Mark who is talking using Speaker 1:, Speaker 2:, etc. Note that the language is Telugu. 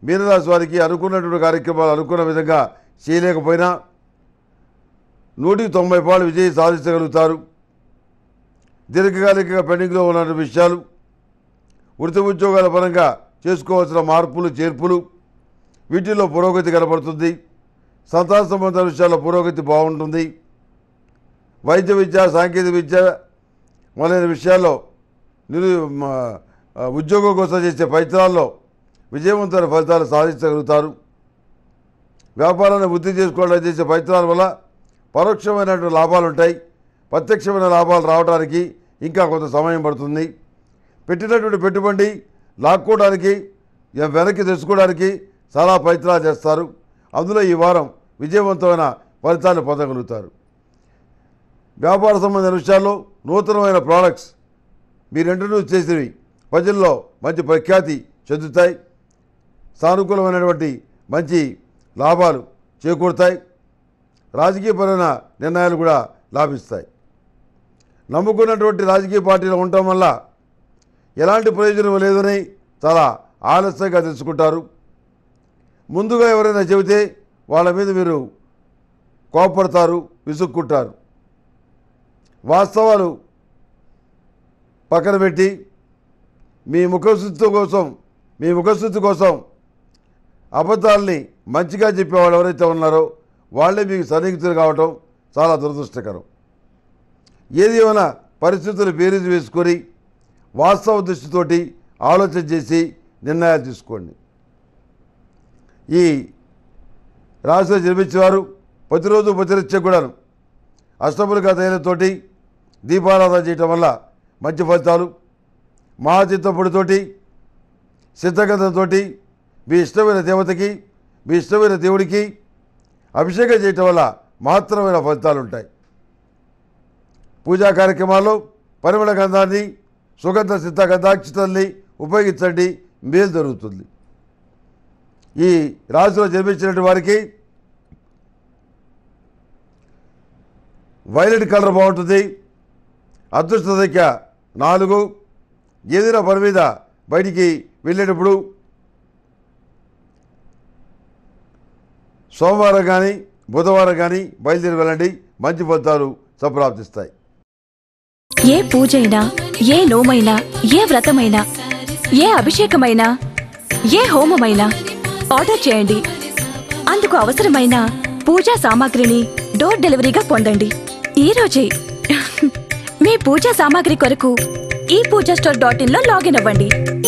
Speaker 1: మీనరాశి వారికి అనుకున్నటువంటి కార్యక్రమాలు అనుకున్న విధంగా చేయలేకపోయినా నూటికి తొంభై పాలు విజయం సాధించగలుగుతారు దీర్ఘకాలికంగా పెండింగ్లో ఉన్న విషయాలు వృత్తి ఉద్యోగాల పరంగా చేసుకోవాల్సిన మార్పులు చేర్పులు వీటిల్లో పురోగతి కనబడుతుంది సంతాన సంబంధ విషయాల్లో పురోగతి బాగుంటుంది వైద్య విద్య సాంకేతిక విద్య మొదలైన విషయాల్లో నిరు మ- ఆ, ఉద్యోగం కోసం చేసే ప్రయత్నాల్లో విజయవంతమైన ఫలితాలు సాధించగలుగుతారు వ్యాపారాన్ని వృద్ధి చేసుకోవడానికి చేసే ప్రయత్నాల వల్ల పరోక్షమైనటువంటి లాభాలు ఉంటాయి ప్రత్యక్షమైన లాభాలు రావడానికి ఇంకా కొంత సమయం పడుతుంది పెట్టినటువంటి పెట్టుబడి లాక్కోవడానికి ఇక వెనక్కి తెచ్చుకోవడానికి చాలా ప్రయత్నాలు చేస్తారు అందులో ఈ వారం విజయవంతమైన ఫలితాలు పొందగలుగుతారు వ్యాపార సంబంధించిన విషయాల్లో నూతనమైన ప్రోడక్ట్స్ మీరెంటూ చేసినవి ప్రజల్లో మంచి ప్రఖ్యాతి చెందుతాయి సానుకూలమైనటువంటి మంచి లాభాలు చేకూరుతాయి రాజకీయపరమైన నిర్ణయాలు కూడా లాభిస్తాయి నమ్ముకున్నటువంటి రాజకీయ పార్టీలు ఉండటం వల్ల ఎలాంటి ప్రయోజనం లేదని చాలా ఆలస్యంగా తెలుసుకుంటారు ముందుగా ఎవరైనా చెబితే వాళ్ళ మీద మీరు కోపడతారు విసుక్కుంటారు వాస్తవాలు పక్కన పెట్టి మీ ముఖశుద్ధి కోసం మీ ముఖశుద్ధి కోసం అబద్ధాలని మంచిగా చెప్పేవాళ్ళు ఎవరైతే ఉన్నారో వాళ్ళే మీకు సన్నిహితులు కావటం చాలా దురదృష్టకరం ఏది ఏమైనా పరిస్థితులు బేరీజు వేసుకొని వాస్తవ దృష్టితోటి ఆలోచన చేసి నిర్ణయాలు తీసుకోండి ఈ రాశిలో జన్మించేవారు ప్రతిరోజు ప్రతినిత్యం కూడాను అష్టములుగా తైలతోటి దీపారాధన చేయటం వల్ల మంచి ఫలితాలు మహాచిత్తపుడితోటి సిద్ధగంధంతో మీ ఇష్టమైన దేవతకి మీ ఇష్టమైన దేవుడికి అభిషేకం చేయటం వల్ల మాత్రమైన ఫలితాలు ఉంటాయి పూజా కార్యక్రమాల్లో పరిమళ గంధాన్ని సుగంధ సిద్ధ గంధాక్షతల్ని ఉపయోగించండి మేలు జరుగుతుంది ఈ రాశిలో జన్మించినటువంటి వారికి వైలెట్ కలర్ బాగుంటుంది అదృష్ట సంఖ్య నాలుగు ఏదైనా పని మీద బయటికి వెళ్ళేటప్పుడు సోమవారం కానీ బుధవారం కానీ బయలుదేరి వెళ్ళండి మంచి ఫలితాలు సంప్రాప్తిస్తాయి
Speaker 2: ఏ పూజైనా ఏ నోమైనా ఏ వ్రతమైనా ఏ అభిషేకమైనా ఏ హోమమైనా ఆర్డర్ చేయండి అందుకు అవసరమైన పూజా సామాగ్రిని డోర్ డెలివరీగా పొందండి ఈ రోజే మీ పూజా సామాగ్రి కొరకు ఈ పూజా స్టోర్ డాట్ ఇన్ లో లాగిన్ అవ్వండి